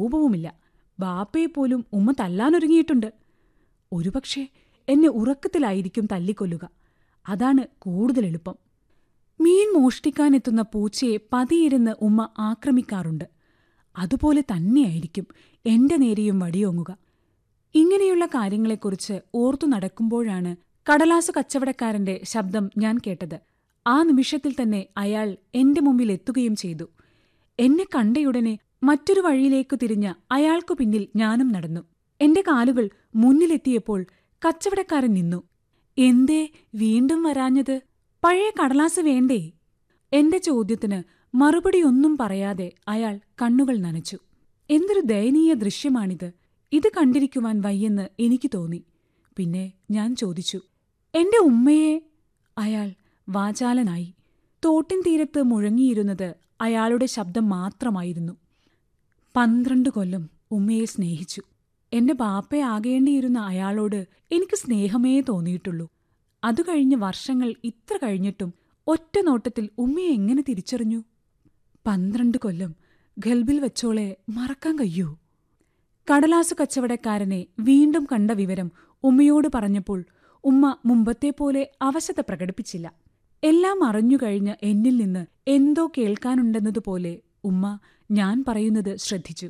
രൂപവുമില്ല ബാപ്പയെപ്പോലും ഉമ്മ തല്ലാനൊരുങ്ങിയിട്ടുണ്ട് ഒരുപക്ഷെ എന്നെ ഉറക്കത്തിലായിരിക്കും തല്ലിക്കൊല്ലുക അതാണ് കൂടുതൽ എളുപ്പം മീൻ മോഷ്ടിക്കാനെത്തുന്ന പൂച്ചയെ പതിയിരുന്ന് ഉമ്മ ആക്രമിക്കാറുണ്ട് അതുപോലെ തന്നെയായിരിക്കും എന്റെ നേരെയും വടിയോങ്ങുക ഇങ്ങനെയുള്ള കാര്യങ്ങളെക്കുറിച്ച് ഓർത്തു നടക്കുമ്പോഴാണ് കടലാസു കച്ചവടക്കാരന്റെ ശബ്ദം ഞാൻ കേട്ടത് ആ നിമിഷത്തിൽ തന്നെ അയാൾ എന്റെ മുമ്പിൽ എത്തുകയും ചെയ്തു എന്നെ കണ്ടയുടനെ മറ്റൊരു വഴിയിലേക്കു തിരിഞ്ഞ അയാൾക്കു പിന്നിൽ ഞാനും നടന്നു എന്റെ കാലുകൾ മുന്നിലെത്തിയപ്പോൾ കച്ചവടക്കാരൻ നിന്നു എന്തേ വീണ്ടും വരാഞ്ഞത് പഴയ കടലാസ് വേണ്ടേ എന്റെ ചോദ്യത്തിന് മറുപടിയൊന്നും പറയാതെ അയാൾ കണ്ണുകൾ നനച്ചു എന്തൊരു ദയനീയ ദൃശ്യമാണിത് ഇത് കണ്ടിരിക്കുവാൻ വയ്യെന്ന് എനിക്ക് തോന്നി പിന്നെ ഞാൻ ചോദിച്ചു എന്റെ ഉമ്മയെ അയാൾ വാചാലനായി തോട്ടിൻ തീരത്ത് മുഴങ്ങിയിരുന്നത് അയാളുടെ ശബ്ദം മാത്രമായിരുന്നു പന്ത്രണ്ട് കൊല്ലം ഉമ്മയെ സ്നേഹിച്ചു എന്റെ ബാപ്പയാകേണ്ടിയിരുന്ന അയാളോട് എനിക്ക് സ്നേഹമേ തോന്നിയിട്ടുള്ളൂ അത് കഴിഞ്ഞ് വർഷങ്ങൾ ഇത്ര കഴിഞ്ഞിട്ടും ഒറ്റ നോട്ടത്തിൽ ഉമ്മയെ എങ്ങനെ തിരിച്ചറിഞ്ഞു പന്ത്രണ്ട് കൊല്ലം ഗൾബിൽ വെച്ചോളെ മറക്കാൻ കഴിയൂ കടലാസു കച്ചവടക്കാരനെ വീണ്ടും കണ്ട വിവരം ഉമ്മയോട് പറഞ്ഞപ്പോൾ ഉമ്മ മുമ്പത്തെപ്പോലെ അവശത പ്രകടിപ്പിച്ചില്ല എല്ലാം അറിഞ്ഞുകഴിഞ്ഞ എന്നിൽ നിന്ന് എന്തോ കേൾക്കാനുണ്ടെന്നതുപോലെ ഉമ്മ ഞാൻ പറയുന്നത് ശ്രദ്ധിച്ചു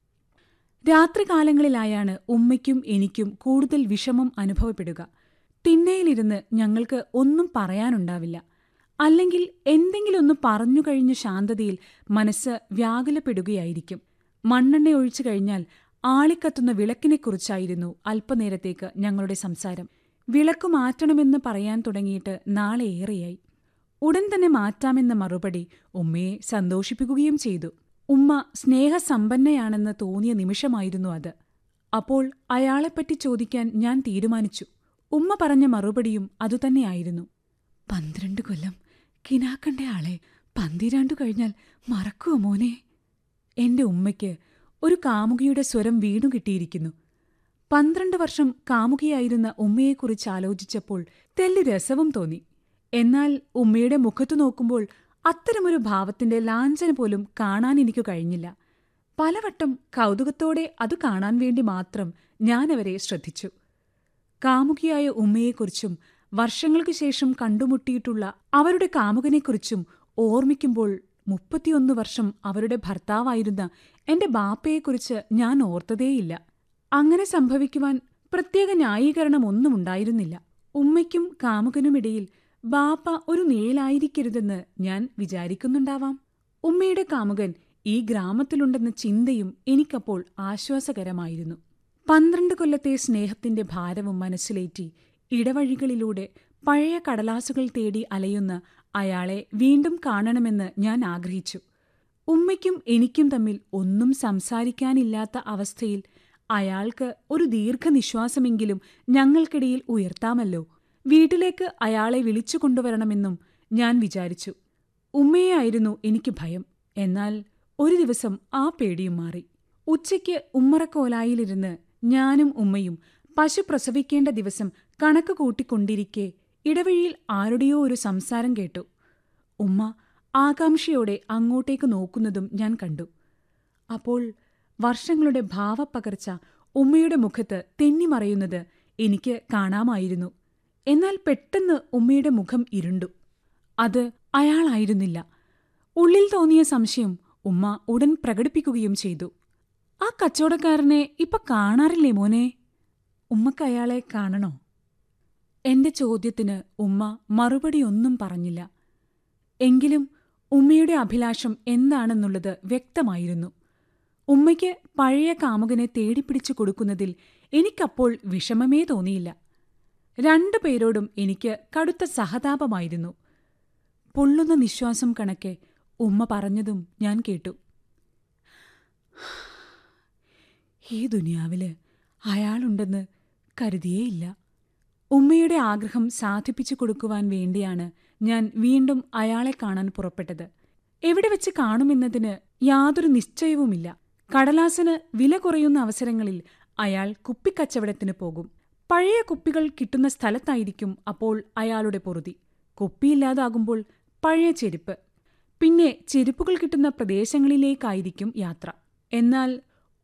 രാത്രികാലങ്ങളിലായാണ് ഉമ്മയ്ക്കും എനിക്കും കൂടുതൽ വിഷമം അനുഭവപ്പെടുക തിണ്ണയിലിരുന്ന് ഞങ്ങൾക്ക് ഒന്നും പറയാനുണ്ടാവില്ല അല്ലെങ്കിൽ എന്തെങ്കിലൊന്ന് പറഞ്ഞു കഴിഞ്ഞ ശാന്തതയിൽ മനസ്സ് വ്യാകുലപ്പെടുകയായിരിക്കും മണ്ണെണ്ണ ഒഴിച്ചു കഴിഞ്ഞാൽ ആളിക്കത്തുന്ന വിളക്കിനെക്കുറിച്ചായിരുന്നു അല്പനേരത്തേക്ക് ഞങ്ങളുടെ സംസാരം വിളക്കു മാറ്റണമെന്ന് പറയാൻ തുടങ്ങിയിട്ട് നാളെ ഏറെയായി ഉടൻ തന്നെ മാറ്റാമെന്ന മറുപടി ഉമ്മയെ സന്തോഷിപ്പിക്കുകയും ചെയ്തു ഉമ്മ സ്നേഹസമ്പന്നയാണെന്ന് തോന്നിയ നിമിഷമായിരുന്നു അത് അപ്പോൾ അയാളെപ്പറ്റി ചോദിക്കാൻ ഞാൻ തീരുമാനിച്ചു ഉമ്മ പറഞ്ഞ മറുപടിയും അതുതന്നെയായിരുന്നു പന്ത്രണ്ട് കൊല്ലം കിനാക്കണ്ട ആളെ പന്തിരാണ്ടു കഴിഞ്ഞാൽ മറക്കുവോ മോനെ എന്റെ ഉമ്മയ്ക്ക് ഒരു കാമുകിയുടെ സ്വരം വീണു കിട്ടിയിരിക്കുന്നു പന്ത്രണ്ട് വർഷം കാമുകിയായിരുന്ന ഉമ്മയെക്കുറിച്ച് ആലോചിച്ചപ്പോൾ തെല്ലു രസവും തോന്നി എന്നാൽ ഉമ്മയുടെ മുഖത്തു നോക്കുമ്പോൾ അത്തരമൊരു ഭാവത്തിന്റെ ലാഞ്ചന പോലും കാണാൻ എനിക്ക് കഴിഞ്ഞില്ല പലവട്ടം കൗതുകത്തോടെ അത് കാണാൻ വേണ്ടി മാത്രം ഞാനവരെ ശ്രദ്ധിച്ചു കാമുകിയായ ഉമ്മയെക്കുറിച്ചും വർഷങ്ങൾക്കു ശേഷം കണ്ടുമുട്ടിയിട്ടുള്ള അവരുടെ കാമുകനെക്കുറിച്ചും ഓർമ്മിക്കുമ്പോൾ മുപ്പത്തിയൊന്ന് വർഷം അവരുടെ ഭർത്താവായിരുന്ന എന്റെ ബാപ്പയെക്കുറിച്ച് ഞാൻ ഓർത്തതേയില്ല അങ്ങനെ സംഭവിക്കുവാൻ പ്രത്യേക ന്യായീകരണമൊന്നും ഉണ്ടായിരുന്നില്ല ഉമ്മയ്ക്കും കാമുകനുമിടയിൽ ബാപ്പ ഒരു നിഴലായിരിക്കരുതെന്ന് ഞാൻ വിചാരിക്കുന്നുണ്ടാവാം ഉമ്മയുടെ കാമുകൻ ഈ ഗ്രാമത്തിലുണ്ടെന്ന ചിന്തയും എനിക്കപ്പോൾ ആശ്വാസകരമായിരുന്നു പന്ത്രണ്ട് കൊല്ലത്തെ സ്നേഹത്തിന്റെ ഭാരവും മനസ്സിലേറ്റി ഇടവഴികളിലൂടെ പഴയ കടലാസുകൾ തേടി അലയുന്ന അയാളെ വീണ്ടും കാണണമെന്ന് ഞാൻ ആഗ്രഹിച്ചു ഉമ്മയ്ക്കും എനിക്കും തമ്മിൽ ഒന്നും സംസാരിക്കാനില്ലാത്ത അവസ്ഥയിൽ അയാൾക്ക് ഒരു ദീർഘനിശ്വാസമെങ്കിലും ഞങ്ങൾക്കിടയിൽ ഉയർത്താമല്ലോ വീട്ടിലേക്ക് അയാളെ വിളിച്ചു കൊണ്ടുവരണമെന്നും ഞാൻ വിചാരിച്ചു ഉമ്മയായിരുന്നു എനിക്ക് ഭയം എന്നാൽ ഒരു ദിവസം ആ പേടിയും മാറി ഉച്ചയ്ക്ക് ഉമ്മറക്കോലായിലിരുന്ന് ഞാനും ഉമ്മയും പശു പ്രസവിക്കേണ്ട ദിവസം കണക്ക് കൂട്ടിക്കൊണ്ടിരിക്കെ ഇടവഴിയിൽ ആരുടെയോ ഒരു സംസാരം കേട്ടു ഉമ്മ ആകാംക്ഷയോടെ അങ്ങോട്ടേക്ക് നോക്കുന്നതും ഞാൻ കണ്ടു അപ്പോൾ വർഷങ്ങളുടെ ഭാവപ്പകർച്ച ഉമ്മയുടെ മുഖത്ത് തെന്നിമറയുന്നത് എനിക്ക് കാണാമായിരുന്നു എന്നാൽ പെട്ടെന്ന് ഉമ്മയുടെ മുഖം ഇരുണ്ടു അത് അയാളായിരുന്നില്ല ഉള്ളിൽ തോന്നിയ സംശയം ഉമ്മ ഉടൻ പ്രകടിപ്പിക്കുകയും ചെയ്തു ആ കച്ചവടക്കാരനെ ഇപ്പൊ കാണാറില്ലേ മോനെ ഉമ്മക്ക് അയാളെ കാണണോ എന്റെ ചോദ്യത്തിന് ഉമ്മ മറുപടിയൊന്നും പറഞ്ഞില്ല എങ്കിലും ഉമ്മയുടെ അഭിലാഷം എന്താണെന്നുള്ളത് വ്യക്തമായിരുന്നു ഉമ്മയ്ക്ക് പഴയ കാമുകനെ തേടിപ്പിടിച്ചു കൊടുക്കുന്നതിൽ എനിക്കപ്പോൾ വിഷമമേ തോന്നിയില്ല രണ്ടു പേരോടും എനിക്ക് കടുത്ത സഹതാപമായിരുന്നു പൊള്ളുന്ന നിശ്വാസം കണക്കെ ഉമ്മ പറഞ്ഞതും ഞാൻ കേട്ടു ഈ ദുനിയാവില് അയാളുണ്ടെന്ന് കരുതിയേയില്ല ഉമ്മയുടെ ആഗ്രഹം സാധിപ്പിച്ചു കൊടുക്കുവാൻ വേണ്ടിയാണ് ഞാൻ വീണ്ടും അയാളെ കാണാൻ പുറപ്പെട്ടത് എവിടെ വെച്ച് കാണുമെന്നതിന് യാതൊരു നിശ്ചയവുമില്ല കടലാസിന് വില കുറയുന്ന അവസരങ്ങളിൽ അയാൾ കുപ്പിക്കച്ചവടത്തിന് പോകും പഴയ കുപ്പികൾ കിട്ടുന്ന സ്ഥലത്തായിരിക്കും അപ്പോൾ അയാളുടെ പൊറുതി കുപ്പിയില്ലാതാകുമ്പോൾ പഴയ ചെരുപ്പ് പിന്നെ ചെരുപ്പുകൾ കിട്ടുന്ന പ്രദേശങ്ങളിലേക്കായിരിക്കും യാത്ര എന്നാൽ